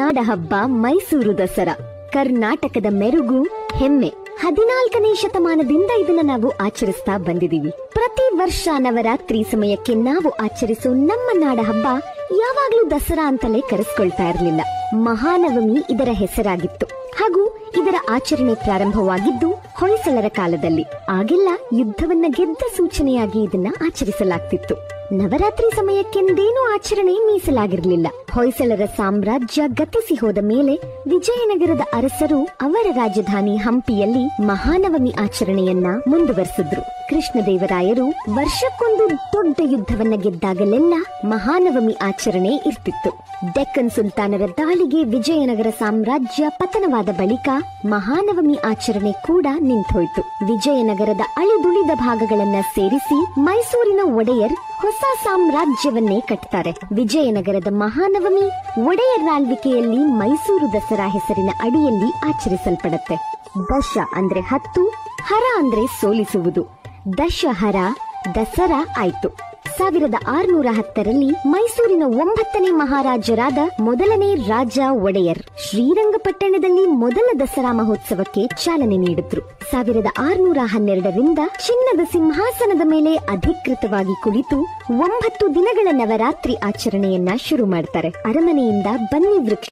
ನಾಡ ಹಬ್ಬ ಮೈಸೂರು ದಸರಾ ಕರ್ನಾಟಕದ ಮೆರುಗು ಹೆಮ್ಮೆ ಹದಿನಾಲ್ಕನೇ ಶತಮಾನದಿಂದ ಇದನ್ನ ನಾವು ಆಚರಿಸ್ತಾ ಬಂದಿದೀವಿ ಪ್ರತಿ ವರ್ಷ ನವರಾತ್ರಿ ಸಮಯಕ್ಕೆ ನಾವು ಆಚರಿಸೋ ನಮ್ಮ ನಾಡ ಹಬ್ಬ ಯಾವಾಗ್ಲೂ ದಸರಾ ಅಂತಲೇ ಕರೆಸ್ಕೊಳ್ತಾ ಇರಲಿಲ್ಲ ಮಹಾನವಮಿ ಇದರ ಹೆಸರಾಗಿತ್ತು ಹಾಗೂ ಇದರ ಆಚರಣೆ ಪ್ರಾರಂಭವಾಗಿದ್ದು ಹೊಯ್ಸಳರ ಕಾಲದಲ್ಲಿ ಆಗೆಲ್ಲ ಯುದ್ಧವನ್ನ ಗೆದ್ದ ಸೂಚನೆಯಾಗಿ ಇದನ್ನ ಆಚರಿಸಲಾಗ್ತಿತ್ತು ನವರಾತ್ರಿ ಸಮಯಕ್ಕೆಂದೇನೂ ಆಚರಣೆ ಮೀಸಲಾಗಿರಲಿಲ್ಲ ಹೊಯ್ಸಳರ ಸಾಮ್ರಾಜ್ಯ ಗತಿಸಿ ಹೋದ ಮೇಲೆ ವಿಜಯನಗರದ ಅರಸರು ಅವರ ರಾಜಧಾನಿ ಹಂಪಿಯಲ್ಲಿ ಮಹಾನವಮಿ ಆಚರಣೆಯನ್ನ ಮುಂದುವರೆಸಿದ್ರು ಕೃಷ್ಣದೇವರಾಯರು ವರ್ಷಕ್ಕೊಂದು ದೊಡ್ಡ ಯುದ್ಧವನ್ನ ಗೆದ್ದಾಗಲೆಲ್ಲ ಮಹಾನವಮಿ ಆಚರಣೆ ಇರ್ತಿತ್ತು ಡೆಕ್ಕನ್ ಸುಲ್ತಾನರ ದಾಳಿಗೆ ವಿಜಯನಗರ ಸಾಮ್ರಾಜ್ಯ ಪತನವಾದ ಬಳಿಕ ಮಹಾನವಮಿ ಆಚರಣೆ ಕೂಡ ನಿಂತೋಯ್ತು ವಿಜಯನಗರದ ಅಳಿದುಳಿದ ಭಾಗಗಳನ್ನ ಸೇರಿಸಿ ಮೈಸೂರಿನ ಒಡೆಯರ್ ಹೊಸ ಸಾಮ್ರಾಜ್ಯವನ್ನೇ ಕಟ್ತಾರೆ ವಿಜಯನಗರದ ಮಹಾನವಮಿ ಒಡೆಯರ್ ಆಳ್ವಿಕೆಯಲ್ಲಿ ಮೈಸೂರು ದಸರಾ ಹೆಸರಿನ ಅಡಿಯಲ್ಲಿ ಆಚರಿಸಲ್ಪಡುತ್ತೆ ದಶ ಅಂದ್ರೆ ಹತ್ತು ಹರ ಅಂದ್ರೆ ಸೋಲಿಸುವುದು ದಶಹರ ದಸರಾ ಆಯ್ತು ಸಾವಿರದ ಆರುನೂರ ಹತ್ತರಲ್ಲಿ ಮೈಸೂರಿನ ಒಂಬತ್ತನೇ ಮಹಾರಾಜರಾದ ಮೊದಲನೇ ರಾಜ ಒಡೆಯರ್ ಶ್ರೀರಂಗಪಟ್ಟಣದಲ್ಲಿ ಮೊದಲ ದಸರಾ ಮಹೋತ್ಸವಕ್ಕೆ ಚಾಲನೆ ನೀಡಿದ್ರು ಸಾವಿರದ ಆರುನೂರ ಹನ್ನೆರಡರಿಂದ ಚಿನ್ನದ ಸಿಂಹಾಸನದ ಮೇಲೆ ಅಧಿಕೃತವಾಗಿ ಕುಳಿತು ಒಂಬತ್ತು ದಿನಗಳ ನವರಾತ್ರಿ ಆಚರಣೆಯನ್ನ ಶುರು ಮಾಡ್ತಾರೆ ಅರಮನೆಯಿಂದ ಬನ್ನಿ ವೃಕ್ಷ